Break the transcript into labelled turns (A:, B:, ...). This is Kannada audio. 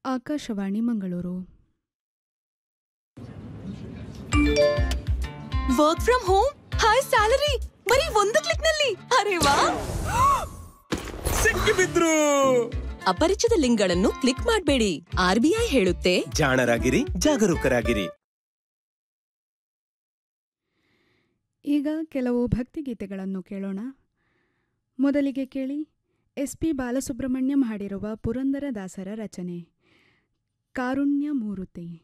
A: Akashvani Mangaluru
B: work from home high salary ಬರೀ ಒಂದು ಕ್ಲಿಕ್ ನಲ್ಲಿ ಅರೆ ವಾ
C: ಸಿಕ್ಕಿಬಿದ್ರು
B: ಅಪರಿಚಿತ ಲಿಂಕ್ಗಳನ್ನು ಕ್ಲಿಕ್ ಮಾಡಬೇಡಿ ಆರ್ಬಿಐ ಹೇಳುತ್ತೆ
C: ಜಾಣರಾಗಿರಿ ಜಾಗರೂಕರಾಗಿರಿ
A: ಈಗ ಕೆಲವು ಭಕ್ತಿಗೀತೆಗಳನ್ನು ಕೇಳೋಣ ಮೊದಲಿಗೆ ಕೇಳಿ ಎಸ್ ಪಿ ಬಾಲಸುಬ್ರಹ್ಮಣ್ಯಂ ಹಾಡಿರುವ ಪುರಂದರದಾಸರ ರಚನೆ ಕಾರುಣ್ಯ ಮೂರುತಿ